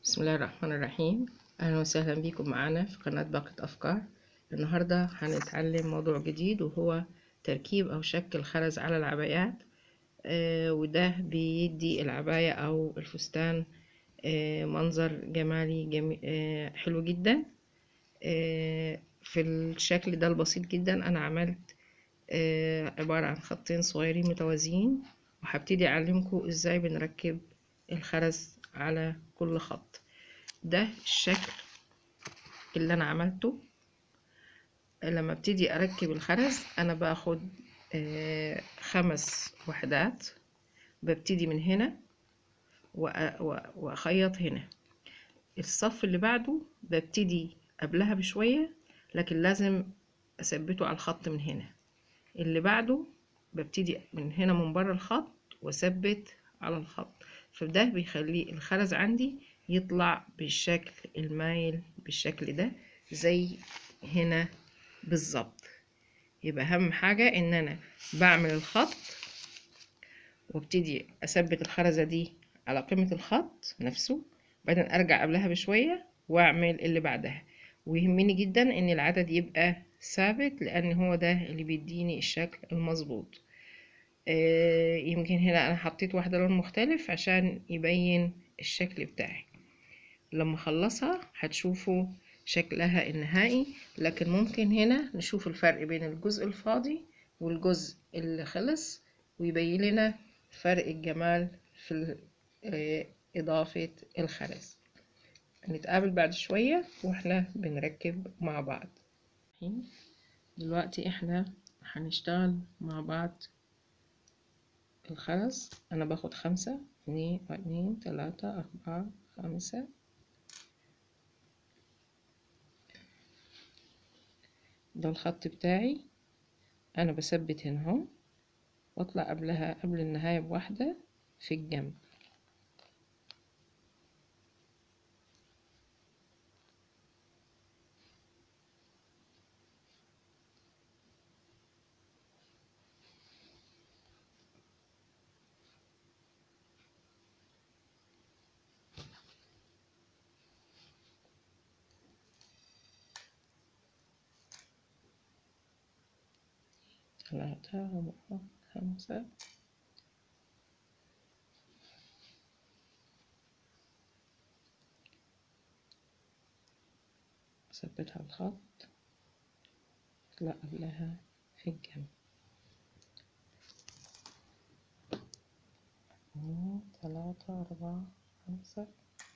بسم الله الرحمن الرحيم أهلا وسهلا بكم معنا في قناة باقة أفكار النهاردة هنتعلم موضوع جديد وهو تركيب أو شكل خرز على العبايات آه وده بيدي العباية أو الفستان آه منظر جمالي جمي آه حلو جدا آه في الشكل ده البسيط جدا أنا عملت آه عبارة عن خطين صغيرين متوازيين وهبتدي أعلمكم إزاي بنركب الخرز على كل خط ده الشكل اللي انا عملته لما ابتدي اركب الخرز انا باخد آه خمس وحدات ببتدي من هنا واخيط هنا الصف اللي بعده ببتدي قبلها بشوية لكن لازم اثبته على الخط من هنا اللي بعده ببتدي من هنا من بره الخط واثبت على الخط فده بيخلي الخرز عندي يطلع بالشكل المايل بالشكل ده زي هنا بالظبط يبقى اهم حاجة ان انا بعمل الخط وابتدي اثبت الخرزة دي على قمة الخط نفسه بعدين ارجع قبلها بشوية واعمل اللي بعدها ويهمني جدا ان العدد يبقى ثابت لان هو ده اللي بيديني الشكل المظبوط آه يمكن هنا انا حطيت واحدة لون مختلف عشان يبين الشكل بتاعي لما اخلصها هتشوفوا شكلها النهائي لكن ممكن هنا نشوف الفرق بين الجزء الفاضي والجزء اللي خلص ويبين لنا فرق الجمال في آه اضافة الخرز نتقابل بعد شوية واحنا بنركب مع بعض دلوقتي احنا هنشتغل مع بعض الخرز انا باخد خمسة اتنين اتنين تلاتة اربعة خمسة ده الخط بتاعي انا بثبت هنا اهو واطلع قبلها قبل النهاية بواحدة في الجنب ثلاثة أربعة خمسة أثبتها على الخط أطلع قبلها في الجنب ثلاثة أربعة خمسة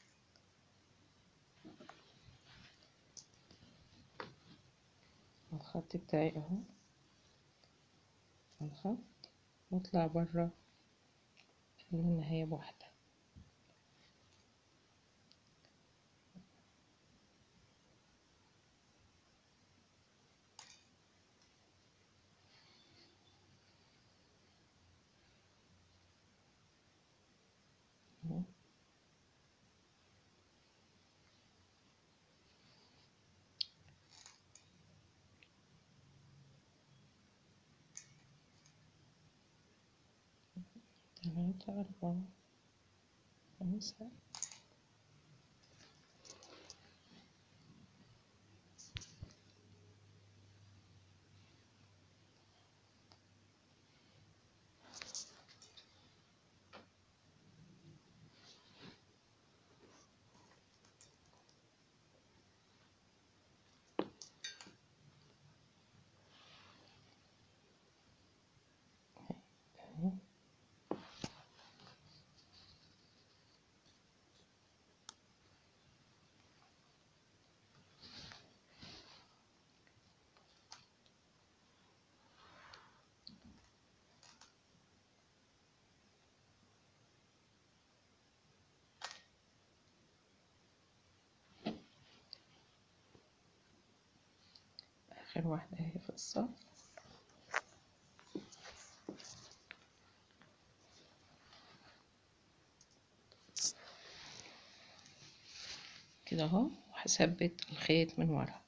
الخط بتاعي أهو الخط واطلع برا النهاية بواحدة ثلاثة أربعة خمسة آخر واحدة اهي في الصف كده اهو وهثبت الخيط من ورا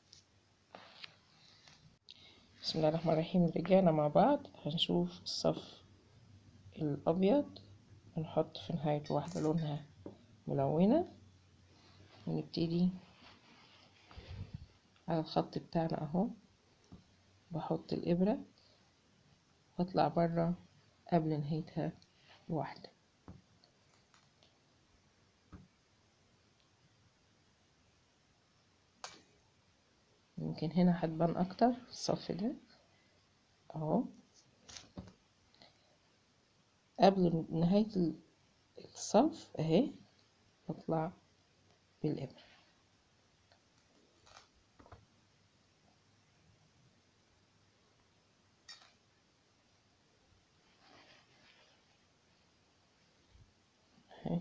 بسم الله الرحمن الرحيم رجعنا مع بعض هنشوف الصف الأبيض هنحط في نهايته واحدة لونها ملونة ونبتدي على الخط بتاعنا اهو بحط الإبرة واطلع برا قبل نهايتها بواحدة يمكن هنا هتبان اكتر في الصف ده اهو قبل نهاية الصف اهي بطلع بالإبرة اهي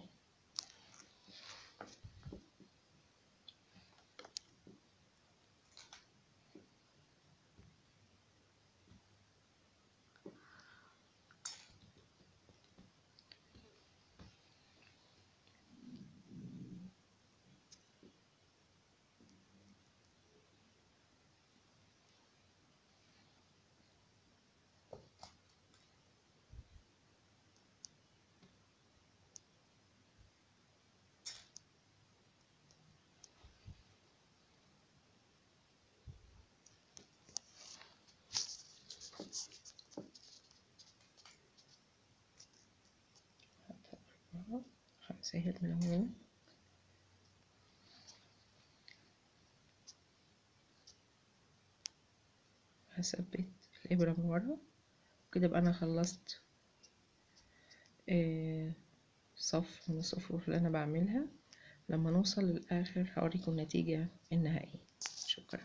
هنسهل من هنا هثبت الإبرة من ورا كده يبقى أنا خلصت آه، صف من الصفوف اللي أنا بعملها لما نوصل للآخر هوريكم النتيجة النهائية شكرا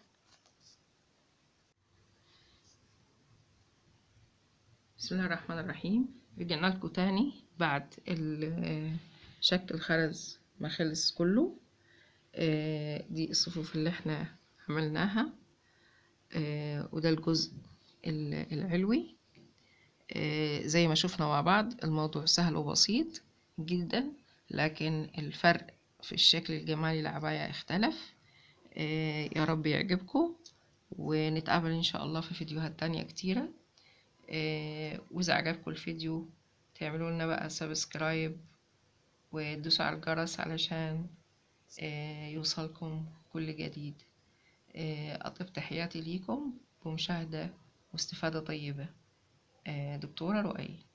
بسم الله الرحمن الرحيم رجعنا لكم تاني بعد ال- شكل الخرز ما خلص كله آه، دي الصفوف اللي احنا عملناها آه، وده الجزء ال- العلوي آه، زي ما شفنا مع بعض الموضوع سهل وبسيط جدا لكن الفرق في الشكل الجمالي العباية اختلف آه، يا رب يعجبكم ونتقابل ان شاء الله في فيديوهات تانية كتيرة آه، واذا عجبكم الفيديو تعملوا لنا بقى سبسكرايب وتدوسوا على الجرس علشان آه، يوصلكم كل جديد آه، أطيب تحياتي ليكم بمشاهدة واستفادة طيبة آه، دكتورة رؤية